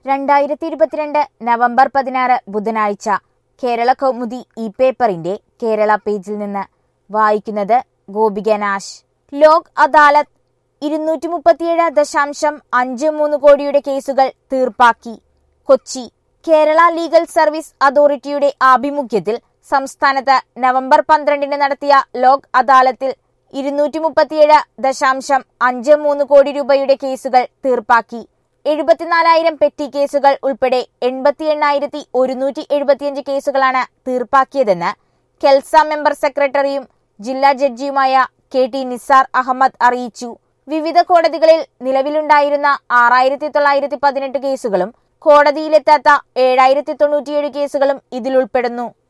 രണ്ടായിരത്തി ഇരുപത്തിരണ്ട് നവംബർ പതിനാറ് ബുധനാഴ്ച കേരള കൗമുദി ഇ പേപ്പറിന്റെ കേരള പേജിൽ നിന്ന് വായിക്കുന്നത് ഗോപിക നാശ് ലോക് അദാലത്ത് ഇരുന്നൂറ്റി മുപ്പത്തിയേഴ് ദശാംശം അഞ്ച് മൂന്ന് കോടിയുടെ കേസുകൾ തീർപ്പാക്കി കൊച്ചി കേരള ലീഗൽ സർവീസ് അതോറിറ്റിയുടെ ആഭിമുഖ്യത്തിൽ സംസ്ഥാനത്ത് നവംബർ പന്ത്രണ്ടിന് നടത്തിയ ലോക് അദാലത്തിൽ ഇരുന്നൂറ്റി മുപ്പത്തിയേഴ് ദശാംശം അഞ്ച് മൂന്ന് കോടി രൂപയുടെ കേസുകൾ തീർപ്പാക്കി എഴുപത്തിനാലായിരം പെറ്റി കേസുകൾ ഉൾപ്പെടെ എൺപത്തി എണ്ണായിരത്തി ഒരുന്നൂറ്റി എഴുപത്തിയഞ്ച് കേസുകളാണ് തീർപ്പാക്കിയതെന്ന് കെൽസ മെമ്പർ സെക്രട്ടറിയും ജില്ലാ ജഡ്ജിയുമായ കെ ടി നിസാർ അഹമ്മദ് അറിയിച്ചു വിവിധ കോടതികളിൽ നിലവിലുണ്ടായിരുന്ന ആറായിരത്തി തൊള്ളായിരത്തി പതിനെട്ട് കേസുകളും കോടതിയിലെത്താത്ത ഏഴായിരത്തി തൊണ്ണൂറ്റിയേഴ് കേസുകളും ഇതിലുൾപ്പെടുന്നു